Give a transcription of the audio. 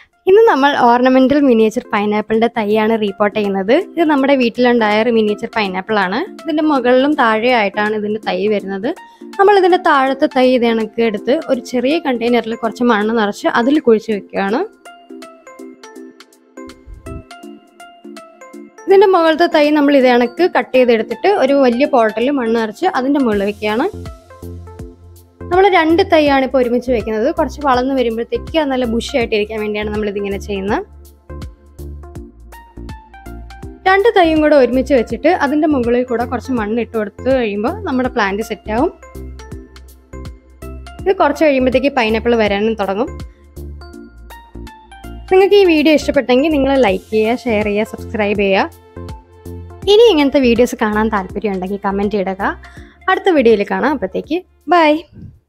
ഇന്ന് നമ്മൾ ornamental miniature പൈനാപ്പിളിന്റെ തൈയാണ് റീപ്പോർട്ട് ചെയ്യുന്നത് ഇത് നമ്മുടെ വീട്ടിലുണ്ടായ ഒരു മിനിയേച്ചർ പൈനാപ്പിൾ ആണ് ഇതിന്റെ മുകളിലും താഴെയായിട്ടാണ് ഇതിന്റെ തൈ വരുന്നത് നമ്മൾ ഇതിന്റെ താഴത്തെ തൈ ഇത് കണക്ക് എടുത്ത് ഒരു ചെറിയ കണ്ടെയ്നറിൽ കുറച്ച് മണ്ണ് നിറച്ച് അതിൽ കുഴിച്ച് വെക്കുകയാണ് ഇതിന്റെ മുകളിലത്തെ തൈ നമ്മൾ ഇത് കണക്ക് കട്ട് ചെയ്തെടുത്തിട്ട് ഒരു വലിയ പോട്ടിൽ മണ്ണ് നിറച്ച് അതിന്റെ മുകളിൽ വെക്കുകയാണ് നമ്മൾ രണ്ട് തൈയാണ് ഇപ്പോൾ ഒരുമിച്ച് വെക്കുന്നത് കുറച്ച് വളർന്നു വരുമ്പോഴത്തേക്ക് അത് നല്ല ബുഷായിട്ട് ഇരിക്കാൻ വേണ്ടിയാണ് നമ്മൾ ഇതിങ്ങനെ ചെയ്യുന്നത് രണ്ട് തൈയും കൂടെ ഒരുമിച്ച് വെച്ചിട്ട് അതിന്റെ മുകളിൽ കൂടെ കുറച്ച് മണ്ണ് ഇട്ട് കൊടുത്ത് കഴിയുമ്പോൾ നമ്മുടെ പ്ലാന്റ് സെറ്റ് ആവും ഇത് കുറച്ച് കഴിയുമ്പോഴത്തേക്ക് പൈനാപ്പിൾ വരാനും തുടങ്ങും നിങ്ങൾക്ക് ഈ വീഡിയോ ഇഷ്ടപ്പെട്ടെങ്കിൽ നിങ്ങൾ ലൈക്ക് ചെയ്യുക ഷെയർ ചെയ്യുക സബ്സ്ക്രൈബ് ചെയ്യുക ഇനി ഇങ്ങനത്തെ വീഡിയോസ് കാണാൻ താല്പര്യം ഉണ്ടെങ്കിൽ കമൻറ്റ് ഇടുക അടുത്ത വീഡിയോയിൽ കാണാം അപ്പോഴത്തേക്ക് ബൈ